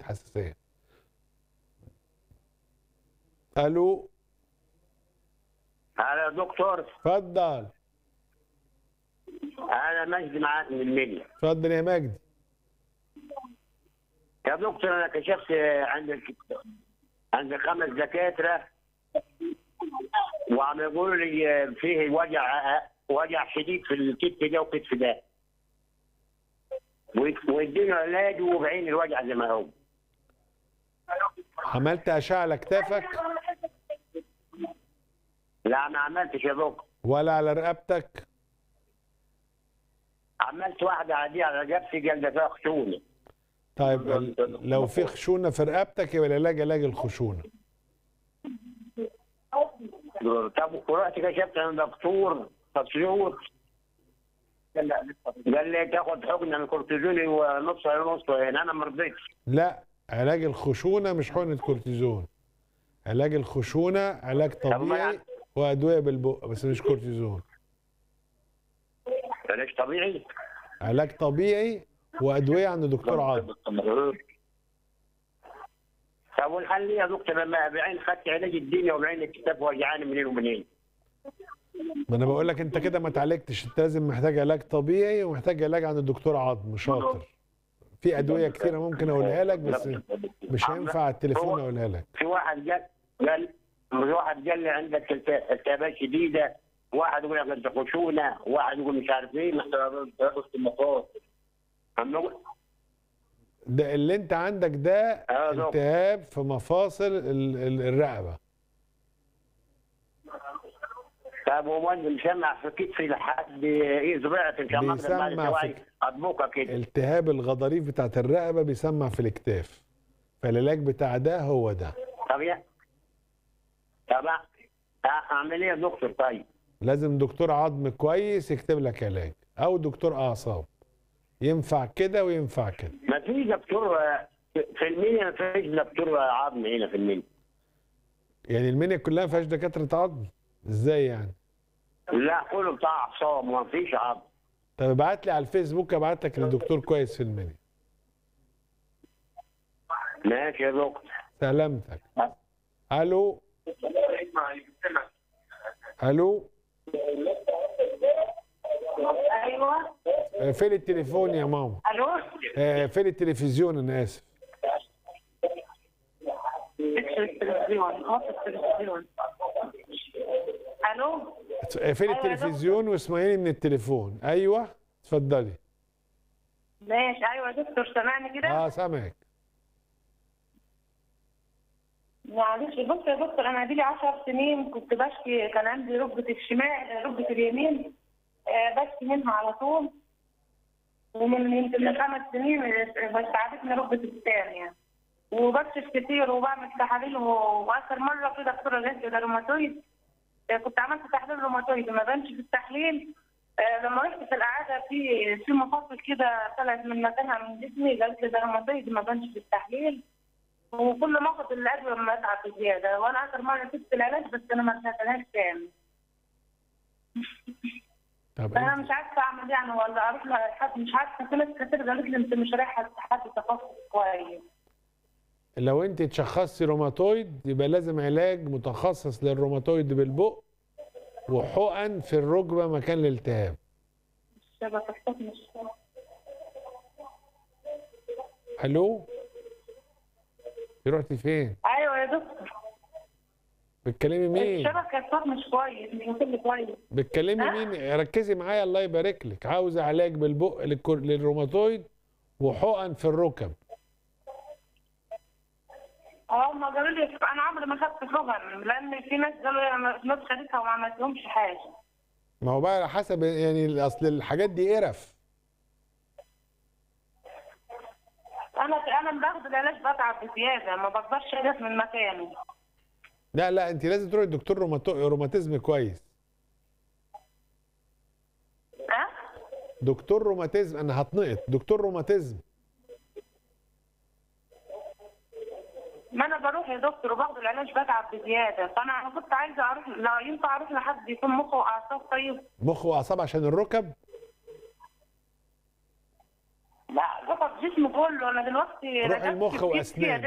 حساسيه الو هلا يا دكتور اتفضل انا مجدي معاك من المنيا اتفضل يا مجدي يا دكتور انا كشفت عند عند خمس دكاتره وعم يقولوا لي فيه وجع وجع شديد في الكتف ده وكتف ده ويديني علاج وبعين الوجع زي ما هو عملت اشعه على كتافك لا ما عملتش يا دكتور ولا على رقبتك عملت واحده عاديه على رقبتي جلده فيها خشونه طيب ال- لو في خشونه في رقبتك يبقى العلاج علاج الخشونه طب ورحت كشفت عند دكتور تسيوط قال لي تاخد حقنه من كورتيزوني ونص ونص يعني انا ما رضيتش لا علاج الخشونه مش حقنه كورتيزون علاج الخشونه علاج طبيعي وادويه بالبق بس مش كورتيزون علاج طبيعي علاج طبيعي وادويه عند دكتور عظم طب والحل ايه يا دكتور لما بعين خدت علاج الدنيا وبعين الكتاب وجعاني منين ومنين ما انا بقول لك انت كده ما اتعالجتش انت لازم محتاج علاج طبيعي ومحتاج علاج عند الدكتور عظم شاطر في ادويه كتيره ممكن اقولها لك بس مش هينفع على التليفون اقولها لك في واحد قال قال في واحد قال لي عندك الت- التهابات شديده واحد يقول لك انت خشونه واحد يقول مش عارف ايه تاخد المفاصل ده اللي انت عندك ده آه، دكتور. التهاب في مفاصل ال- ال- الرقبه طب هو انت مسمع في كتفي لحد ايه زرعت ان شاء الله بيسمع بعد شوية في- اطبقها كده التهاب الغضاريف بتاعت الرقبه بيسمع في الاكتاف فالعلاج بتاع ده هو ده طب يا طب أ- اعمل ايه يا دكتور طيب؟ لازم دكتور عظم كويس يكتب لك علاج او دكتور اعصاب ينفع كده وينفع كده ما في دكتور آه، في المنيا ما فيش دكتور عظم هنا في المنيا يعني المنيا كلها ما فيهاش دكاتره عظم ازاي يعني لا كله بتاع اعصاب ما فيش عظم طب ابعت لي على الفيسبوك ابعت لك لدكتور كويس في المنيا ماشي يا دكتور سلامتك الو الو ايوه آه، فين التليفون يا ماما الو آه، فين التلفزيون انا اسف اقفل التلفزيون اقفل التلفزيون الو آه، فين أيوة يا التلفزيون واسمعيني من التليفون ايوه اتفضلي ماشي ايوه يا دكتور سامعني كده اه سامعك معلش بص يا دكتور انا دي 10 سنين كنت بشكي كان عندي ركبه الشمال ركبه اليمين آه، بشكي منها على طول ومن يمكن من خمس سنين استعادتني ركبه الثانيه وبكشف كتير وبعمل تحاليل و- واخر مره في دكتوره قالت لي ده روماتويد آه، كنت عملت تحليل روماتويد ما بانش في التحليل آه، لما رحت في العاده في في مفاصل كده طلعت من مكانها من جسمي قالت لي ده روماتويد ما بانش في التحليل وكل ما اخد الادويه ما اتعب بزياده وانا اخر مره سبت العلاج بس انا ما رجعتلهاش تاني طب فانا انت مش عارفه اعمل ايه يعني ولا اروح لحد مش عارفه في ناس كتير قالت لي انت مش رايحه حد تخصص كويس لو انت اتشخصتي روماتويد يبقى لازم علاج متخصص للروماتويد بالبق وحقن في الركبه مكان الالتهاب الشبكه الصوت مش الو رحتي فين ايوه يا دكتور بتكلمي مين الشبكه الصوت مش كويس مش واصل كويس بتكلمي ها؟ مين ركزي معايا الله يبارك لك عاوزه علاج بالبق للكر- للروماتويد وحقن في الركب اه ما قالوا لي انا عمري ما خدت حقن لان في ناس قالوا لي أنا ناس خدتها وما عملتلهمش حاجه ما هو بقى على حسب يعني اصل الحاجات دي قرف انا انا باخد العلاج بتعب بزياده ما بقدرش اقف من مكاني لا لا انت لازم تروحي لدكتور روماتو- روماتيزم كويس ها دكتور روماتيزم انا هتنقط دكتور روماتيزم ما انا بروح يا دكتور وباخد العلاج بتعب بزياده فانا أنا كنت عايزه اروح لو ينفع اروح لحد يكون مخه واعصاب طيب مخ واعصاب عشان الركب لا ركب في جسمي كله انا دلوقتي روح رجعت المخ في كتفي، وأسنان.